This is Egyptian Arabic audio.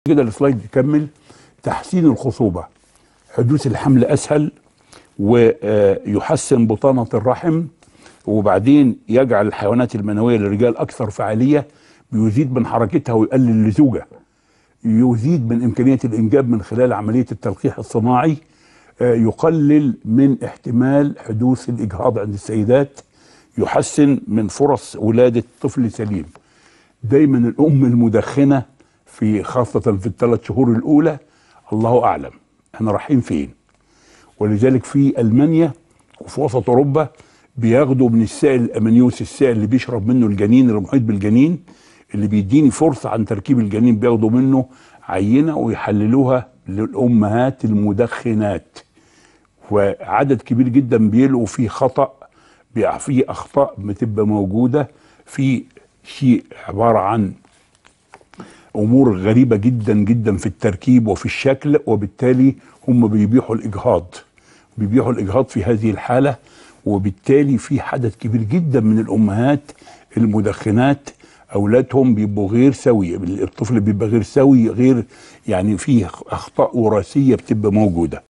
كده السلايد يكمل تحسين الخصوبة حدوث الحمل أسهل ويحسن بطانة الرحم وبعدين يجعل الحيوانات المنوية للرجال أكثر فعالية بيزيد من حركتها ويقلل اللزوجة يزيد من إمكانية الإنجاب من خلال عملية التلقيح الصناعي آه، يقلل من احتمال حدوث الإجهاض عند السيدات يحسن من فرص ولادة طفل سليم دايما الأم المدخنة في خاصة في الثلاث شهور الأولى الله أعلم احنا رايحين فين ولذلك في ألمانيا وفي وسط أوروبا بياخدوا من السائل الأمنيوس السائل اللي بيشرب منه الجنين المحيط بالجنين اللي بيديني فرصة عن تركيب الجنين بياخدوا منه عينة ويحللوها للأمهات المدخنات وعدد كبير جدا بيلقوا فيه خطأ بيبقى فيه أخطاء بتبقى موجودة في شيء عبارة عن امور غريبه جدا جدا في التركيب وفي الشكل وبالتالي هم بيبيحوا الاجهاض بيبيحوا الاجهاض في هذه الحاله وبالتالي في عدد كبير جدا من الامهات المدخنات اولادهم بيبقوا غير سوي الطفل بيبقى غير سوي غير يعني فيه اخطاء وراثيه بتبقى موجوده